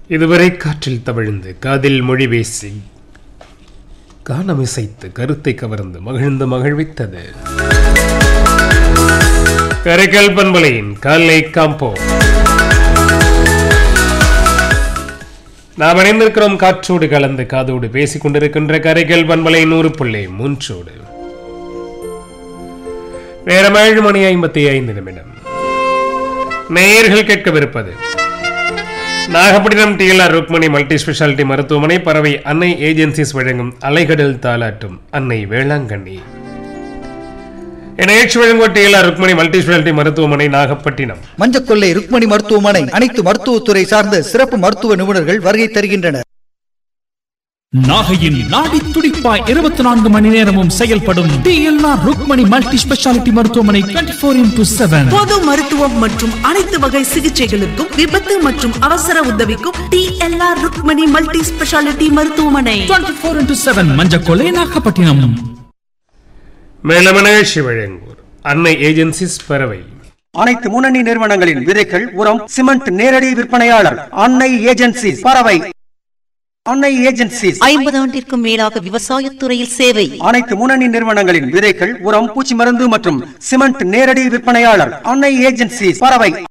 இதுவரை காற்றில் தவழ்ந்து காதில் மொழி பேசி கானமிசைத்து கருத்தை கவர்ந்து மகிழ்ந்து மகிழ்வித்தது கரைக்கல் பண்பலையின் காலை காம்போ நாம் இணைந்திருக்கிறோம் காற்றோடு கலந்து காதோடு பேசிக் கொண்டிருக்கின்ற கரைக்கல் பண்பலை நூறு புள்ளி மூன்றோடு நேரம் ஏழு மணி ஐம்பத்தி ஐந்து நிமிடம் நேயர்கள் கேட்கவிருப்பது Nagapattinam DLR Rukmani multi speciality மருத்துவமனை பறவை அன்னை ஏஜென்சிஸ் வழங்கும் அலைகடல் தாலாட்டும் அன்னை வேளாங்கண்ணி நிகழ்ச்சி வழங்குவோர் டிஎல்ஆர் ருக்மணி மல்டி ஸ்பெஷாலிட்டி மருத்துவமனை நாகப்பட்டினம் மஞ்சக்கொள்ளை ருக்மணி மருத்துவமனை அனைத்து மருத்துவத்துறை சார்ந்த சிறப்பு மருத்துவ நிபுணர்கள் வருகை தருகின்றனர் நாகையின் நாடி துடிப்பாய் இருபத்தி நான்கு மணி நேரமும் செயல்படும் டிஎல்ஆர் ருக்மணி மல்டி ஸ்பெஷாலிட்டி மருத்துவமனை டுவெண்ட்டி ஃபோர் இன்டூ செவன் பொது மருத்துவம் மற்றும் அனைத்து வகை சிகிச்சைகளுக்கும் விபத்து மற்றும் அவசர உதவிக்கும் டிஎல்ஆர் ருக்மணி மல்டி ஸ்பெஷாலிட்டி மருத்துவமனை twenty four into seven Manjakollai Nagapattinam மேலும் நிகழ்ச்சி வழங்குவோர் அன்னை ஏஜென்சிஸ் பறவை அனைத்து முன்னணி நிறுவனங்களின் விதைகள் உரம் சிமெண்ட் நேரடி விற்பனையாளர் அன்னை ஏஜென்சி பறவை அன்னை ஏஜென்சி ஐம்பது ஆண்டிற்கும் மேலாக விவசாயத்துறையில் சேவை அனைத்து முன்னணி நிறுவனங்களின் விதைகள் உரம் பூச்சி மருந்து மற்றும் சிமெண்ட் நேரடி விற்பனையாளர் அன்னை ஏஜென்சி பறவை